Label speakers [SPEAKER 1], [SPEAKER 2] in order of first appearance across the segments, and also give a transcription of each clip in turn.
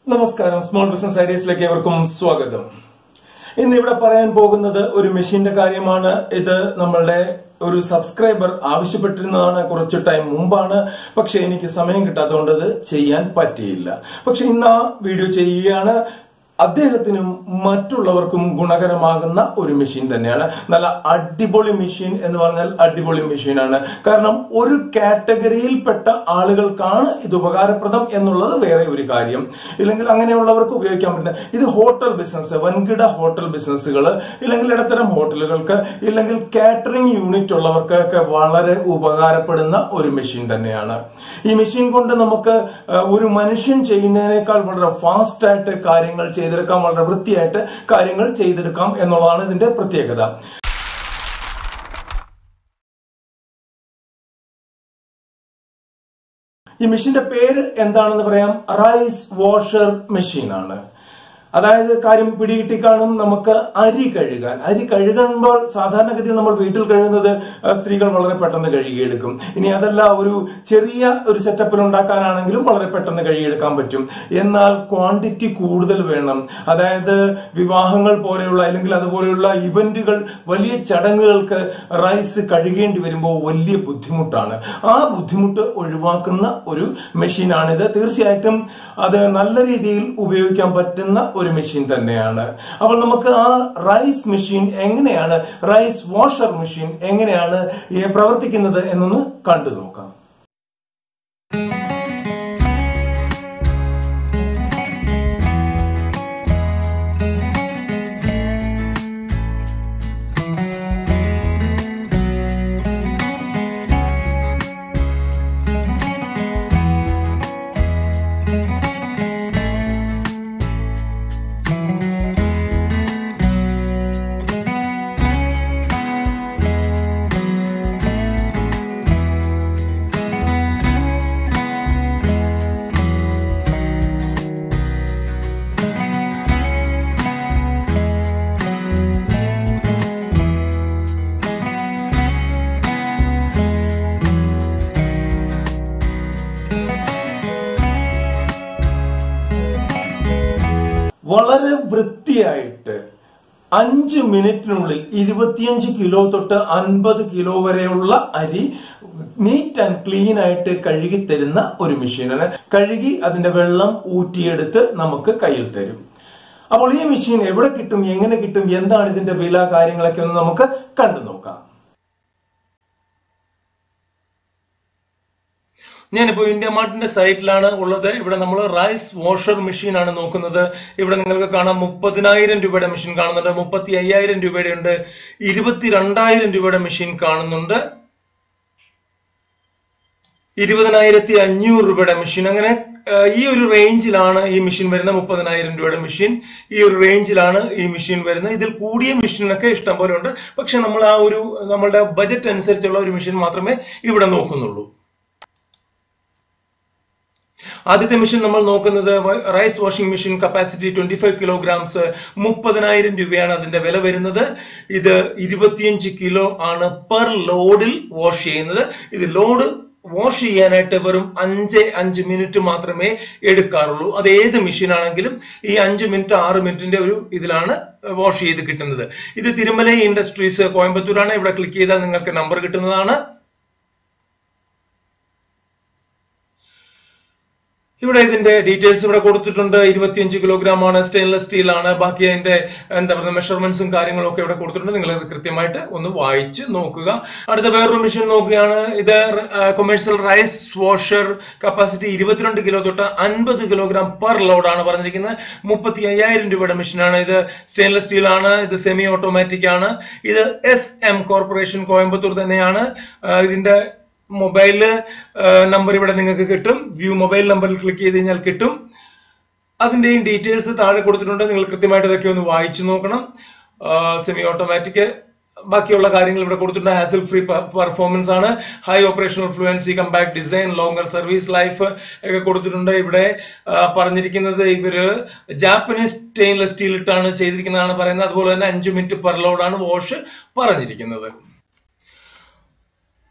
[SPEAKER 1] നമസ്കാരം small business ഐഡിയസിലേക്ക് ഏവർക്കും സ്വാഗതം ഇന്ന് ഇവിടെ പറയാൻ പോകുന്നത് ഒരു മെഷീന്റെ കാര്യമാണ് ഇത് നമ്മളുടെ ഒരു സബ്സ്ക്രൈബർ ആവശ്യപ്പെട്ടിരുന്നതാണ് കുറച്ച് ടൈം മുമ്പാണ് പക്ഷെ എനിക്ക് സമയം കിട്ടാത്തതുകൊണ്ട് ഇത് ചെയ്യാൻ പറ്റിയില്ല പക്ഷെ ഇന്ന് ആ വീഡിയോ ചെയ്യുകയാണ് അദ്ദേഹത്തിനും മറ്റുള്ളവർക്കും ഗുണകരമാകുന്ന ഒരു മെഷീൻ തന്നെയാണ് നല്ല അടിപൊളി മെഷീൻ എന്ന് പറഞ്ഞാൽ അടിപൊളി മെഷീനാണ് കാരണം ഒരു കാറ്റഗറിയിൽപ്പെട്ട ആളുകൾക്കാണ് ഇത് ഉപകാരപ്രദം എന്നുള്ളത് വേറെ ഒരു കാര്യം ഇല്ലെങ്കിൽ അങ്ങനെയുള്ളവർക്ക് ഉപയോഗിക്കാൻ പറ്റുന്ന ഇത് ഹോട്ടൽ ബിസിനസ് വൻകിട ഹോട്ടൽ ബിസിനസ്സുകൾ ഇല്ലെങ്കിൽ ഇടത്തരം ഹോട്ടലുകൾക്ക് ഇല്ലെങ്കിൽ കാറ്ററിംഗ് യൂണിറ്റ് ഉള്ളവർക്കൊക്കെ വളരെ ഉപകാരപ്പെടുന്ന ഒരു മെഷീൻ തന്നെയാണ് ഈ മെഷീൻ കൊണ്ട് നമുക്ക് ആ, ഒരു മനുഷ്യൻ ചെയ്യുന്നതിനേക്കാൾ വളരെ ഫാസ്റ്റ് ആയിട്ട് കാര്യങ്ങൾ ചെയ്തെടുക്കാം വളരെ വൃത്തിയായിട്ട് കാര്യങ്ങൾ ചെയ്തെടുക്കാം എന്നുള്ളതാണ് ഇതിന്റെ പ്രത്യേകത ഈ മെഷീന്റെ പേര് എന്താണെന്ന് പറയാം റൈസ് വാഷർ മെഷീൻ ആണ് അതായത് കാര്യം പിടികിട്ടി കാണും നമുക്ക് അരി കഴുകാൻ അരി കഴുകുമ്പോൾ സാധാരണഗതിയിൽ നമ്മൾ വീട്ടിൽ കഴുകുന്നത് ആ, സ്ത്രീകൾ വളരെ പെട്ടെന്ന് കഴുകിയെടുക്കും ഇനി അതല്ല ഒരു ചെറിയ ഒരു സെറ്റപ്പിൽ ഉണ്ടാക്കാനാണെങ്കിലും വളരെ പെട്ടെന്ന് കഴുകിയെടുക്കാൻ പറ്റും എന്നാൽ ക്വാണ്ടിറ്റി കൂടുതൽ വേണം അതായത് വിവാഹങ്ങൾ പോലെയുള്ള അല്ലെങ്കിൽ അതുപോലെയുള്ള ഇവന്റുകൾ വലിയ ചടങ്ങുകൾക്ക് റൈസ് കഴുകേണ്ടി വരുമ്പോൾ വലിയ ബുദ്ധിമുട്ടാണ് ആ ബുദ്ധിമുട്ട് ഒഴിവാക്കുന്ന ഒരു മെഷീനാണിത് തീർച്ചയായിട്ടും അത് നല്ല രീതിയിൽ ഉപയോഗിക്കാൻ പറ്റുന്ന ഒരു മെഷീൻ തന്നെയാണ് അപ്പോൾ നമുക്ക് ആ റൈസ് മെഷീൻ എങ്ങനെയാണ് റൈസ് വാഷർ മെഷീൻ എങ്ങനെയാണ് ഈ പ്രവർത്തിക്കുന്നത് എന്നൊന്ന് കണ്ടു നോക്കാം വളരെ വൃത്തിയായിട്ട് അഞ്ച് മിനിറ്റിനുള്ളിൽ ഇരുപത്തിയഞ്ച് കിലോ തൊട്ട് അൻപത് കിലോ വരെയുള്ള അരി നീറ്റ് ആൻഡ് ക്ലീൻ ആയിട്ട് കഴുകി തരുന്ന ഒരു മെഷീനാണ് കഴുകി അതിന്റെ വെള്ളം ഊറ്റിയെടുത്ത് നമുക്ക് കയ്യിൽ തരും അപ്പോൾ ഈ മെഷീൻ എവിടെ കിട്ടും എങ്ങനെ കിട്ടും എന്താണ് ഇതിന്റെ വില കാര്യങ്ങളൊക്കെ ഒന്ന് നമുക്ക് കണ്ടു നോക്കാം ഞാനിപ്പോ ഇന്ത്യ മാർട്ടിന്റെ സൈറ്റിലാണ് ഉള്ളത് ഇവിടെ നമ്മൾ റൈസ് വാഷർ മെഷീൻ ആണ് നോക്കുന്നത് ഇവിടെ നിങ്ങൾക്ക് കാണാം മുപ്പതിനായിരം രൂപയുടെ മെഷീൻ കാണുന്നുണ്ട് മുപ്പത്തി അയ്യായിരം രൂപയുടെ ഉണ്ട് ഇരുപത്തിരണ്ടായിരം രൂപയുടെ മെഷീൻ കാണുന്നുണ്ട് ഇരുപതിനായിരത്തി അഞ്ഞൂറ് രൂപയുടെ മെഷീൻ അങ്ങനെ ആ, ഈ ഒരു റേഞ്ചിലാണ് ഈ മെഷീൻ വരുന്നത് മുപ്പതിനായിരം രൂപയുടെ മെഷീൻ ഈ ഒരു റേഞ്ചിലാണ് ഈ മെഷീൻ വരുന്നത് ഇതിൽ കൂടിയ മെഷീനൊക്കെ ഇഷ്ടം പോലെ ഉണ്ട് പക്ഷെ നമ്മൾ ആ ഒരു നമ്മളുടെ ബജറ്റ് അനുസരിച്ചുള്ള ഒരു മെഷീൻ മാത്രമേ ഇവിടെ നോക്കുന്നുള്ളൂ ആദ്യത്തെ മെഷീൻ നമ്മൾ നോക്കുന്നത് വ- rice washing machine capacity twenty five kilograms മുപ്പതിനായിരം രൂപയാണ് അതിന്റെ വില വരുന്നത് ഇത് ഇരുപത്തിയഞ്ച് കിലോ ആണ് പെർ ലോഡിൽ വാഷ് ചെയ്യുന്നത് ഇത് ലോഡ് വാഷ് ചെയ്യാനായിട്ട് വെറും അഞ്ച് അഞ്ച് മിനിറ്റ് മാത്രമേ എടുക്കാറുള്ളൂ അത് ഏത് മെഷീൻ ആണെങ്കിലും ഈ അഞ്ച് മിനിറ്റ് ആറ് മിനിറ്റിന്റെ ഒരു ഇതിലാണ് വാഷ് ചെയ്ത് കിട്ടുന്നത് ഇത് തിരുമല ഇൻഡസ്ട്രീസ് കോയമ്പത്തൂരാണ് ഇവിടെ ക്ലിക്ക് ചെയ്താൽ നിങ്ങൾക്ക് നമ്പർ കിട്ടുന്നതാണ് ഇവിടെ ഇതിന്റെ ഡീറ്റെയിൽസ് ഇവിടെ കൊടുത്തിട്ടുണ്ട് ഇരുപത്തിയഞ്ച് കിലോഗ്രാം ആണ് സ്റ്റെയിൻലെസ് സ്റ്റീൽ ആണ് ബാക്കി അതിന്റെ എന്താ പറയുക മെഷർമെന്റ്സും കാര്യങ്ങളും ഒക്കെ ഇവിടെ കൊടുത്തിട്ടുണ്ട് നിങ്ങൾ ഇത് കൃത്യമായിട്ട് ഒന്ന് വായിച്ച് നോക്കുക അടുത്ത വേറൊരു മെഷീൻ നോക്കുകയാണ് ഇത് കൊമേഴ്സ്യൽ റൈസ് വാഷർ കപ്പാസിറ്റി ഇരുപത്തിരണ്ട് കിലോ തൊട്ട് അൻപത് കിലോഗ്രാം പെർ ലോഡ് ആണ് പറഞ്ഞിരിക്കുന്നത് മുപ്പത്തി അയ്യായിരം രൂപയുടെ മെഷീനാണ് ഇത് സ്റ്റെയിൻലെസ് സ്റ്റീൽ ആണ് ഇത് സെമി ഓട്ടോമാറ്റിക് ആണ് ഇത് എസ് എം കോർപ്പറേഷൻ കോയമ്പത്തൂർ തന്നെയാണ് ആ, ഇതിന്റെ മൊബൈല് നമ്പർ ഇവിടെ നിങ്ങൾക്ക് കിട്ടും വ്യൂ മൊബൈൽ നമ്പറിൽ ക്ലിക്ക് ചെയ്ത് കഴിഞ്ഞാൽ കിട്ടും അതിന്റെയും ഡീറ്റെയിൽസ് താഴെ കൊടുത്തിട്ടുണ്ട് നിങ്ങൾ കൃത്യമായിട്ട് ഇതൊക്കെ ഒന്ന് വായിച്ചു നോക്കണം സെമി ഓട്ടോമാറ്റിക് ബാക്കിയുള്ള കാര്യങ്ങൾ ഇവിടെ കൊടുത്തിട്ടുണ്ട് ഹാസിൽ ഫ്രീ പെർഫോമൻസ് ആണ് high operational fluency compact design longer service life ഒക്കെ കൊടുത്തിട്ടുണ്ട് ഇവിടെ ആ, പറഞ്ഞിരിക്കുന്നത് ഇവര് ജാപ്പനീസ് സ്റ്റെയിൻലെസ് സ്റ്റീൽ ഇട്ടാണ് ചെയ്തിരിക്കുന്നതാണ് പറയുന്നത് അതുപോലെ തന്നെ അഞ്ച് മിനിറ്റ് പെർ ലോഡാണ് വാഷ് പറഞ്ഞിരിക്കുന്നത്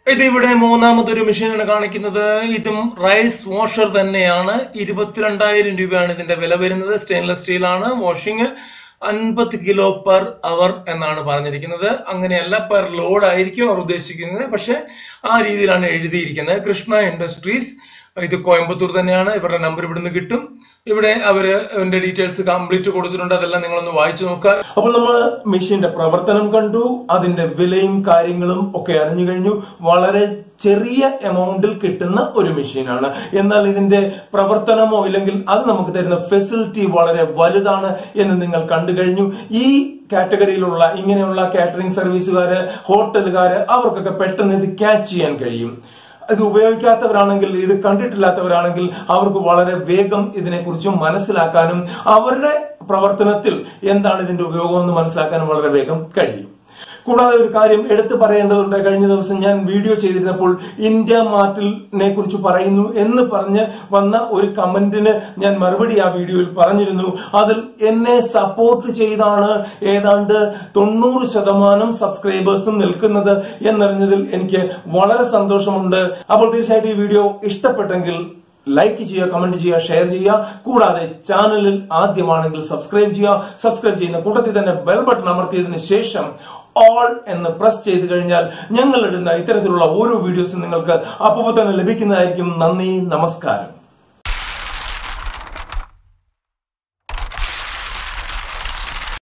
[SPEAKER 1] ഇത് ഇവിടെ മൂന്നാമതൊരു മെഷീനാണ് കാണിക്കുന്നത് ഇതും റൈസ് വാഷർ തന്നെയാണ് ഇരുപത്തിരണ്ടായിരം രൂപയാണ് ഇതിന്റെ വില വരുന്നത് സ്റ്റെയിൻലെസ് സ്റ്റീൽ ആണ് വാഷിംഗ് അൻപത് കിലോ പെർ അവർ എന്നാണ് പറഞ്ഞിരിക്കുന്നത് അങ്ങനെയല്ല പെർ ലോഡ് ആയിരിക്കും അവർ ഉദ്ദേശിക്കുന്നത് പക്ഷെ ആ രീതിയിലാണ് എഴുതിയിരിക്കുന്നത് കൃഷ്ണ ഇൻഡസ്ട്രീസ് ഇത് കോയമ്പത്തൂർ തന്നെയാണ് ഇവരുടെ നമ്പർ ഇവിടുന്ന് കിട്ടും ഇവിടെ അവര് ഇതിന്റെ ഡീറ്റെയിൽസ് കംപ്ലീറ്റ് കൊടുത്തിട്ടുണ്ട് അതെല്ലാം നിങ്ങളൊന്ന് വായിച്ചു നോക്കുക അപ്പോൾ നമ്മൾ മെഷീന്റെ പ്രവർത്തനം കണ്ടു അതിന്റെ വിലയും കാര്യങ്ങളും ഒക്കെ അറിഞ്ഞു കഴിഞ്ഞു വളരെ ചെറിയ എമൗണ്ടിൽ കിട്ടുന്ന ഒരു മെഷീനാണ് എന്നാൽ ഇതിന്റെ പ്രവർത്തനമോ ഇല്ലെങ്കിൽ അത് നമുക്ക് തരുന്ന ഫെസിലിറ്റി വളരെ വലുതാണ് എന്ന് നിങ്ങൾ കണ്ടു കഴിഞ്ഞു ഈ കാറ്റഗറിയിലുള്ള ഇങ്ങനെയുള്ള കാറ്ററിംഗ് സർവീസുകാര് ഹോട്ടലുകാര് അവർക്കൊക്കെ പെട്ടെന്ന് ഇത് ക്യാച്ച് ചെയ്യാൻ കഴിയും ഇത് ഉപയോഗിക്കാത്തവരാണെങ്കിൽ ഇത് കണ്ടിട്ടില്ലാത്തവരാണെങ്കിൽ അവർക്ക് വളരെ വേഗം ഇതിനെക്കുറിച്ച് മനസ്സിലാക്കാനും അവരുടെ പ്രവർത്തനത്തിൽ എന്താണ് ഇതിന്റെ ഉപയോഗം എന്ന് മനസ്സിലാക്കാനും വളരെ വേഗം കഴിയും കൂടാതെ ഒരു കാര്യം എടുത്തു പറയേണ്ടതുണ്ട് കഴിഞ്ഞ ദിവസം ഞാൻ വീഡിയോ ചെയ്തിരുന്നപ്പോൾ ഇന്ത്യ മാർട്ടിനെ കുറിച്ച് പറയുന്നു എന്ന് പറഞ്ഞ് വന്ന ഒരു കമന്റിന് ഞാൻ മറുപടി ആ വീഡിയോയിൽ പറഞ്ഞിരുന്നു അതിൽ എന്നെ സപ്പോർട്ട് ചെയ്താണ് ഏതാണ്ട് തൊണ്ണൂറ് ശതമാനം സബ്സ്ക്രൈബേഴ്സും നിൽക്കുന്നത് എന്നറിഞ്ഞതിൽ എനിക്ക് വളരെ സന്തോഷമുണ്ട് അപ്പോൾ തീർച്ചയായിട്ടും ഈ വീഡിയോ ഇഷ്ടപ്പെട്ടെങ്കിൽ ലൈക്ക് ചെയ്യുക കമന്റ് ചെയ്യുക ഷെയർ ചെയ്യുക കൂടാതെ ചാനലിൽ ആദ്യമാണെങ്കിൽ സബ്സ്ക്രൈബ് ചെയ്യുക സബ്സ്ക്രൈബ് ചെയ്യുന്ന കൂട്ടത്തിൽ തന്നെ ബെൽ ബട്ടൺ അമർത്തിയതിനു ശേഷം ഓൾ എന്ന് പ്രസ് ചെയ്ത് കഴിഞ്ഞാൽ ഞങ്ങൾ ഇടുന്ന ഇത്തരത്തിലുള്ള ഓരോ വീഡിയോസും നിങ്ങൾക്ക് അപ്പോൾ തന്നെ ലഭിക്കുന്നതായിരിക്കും നന്ദി നമസ്കാരം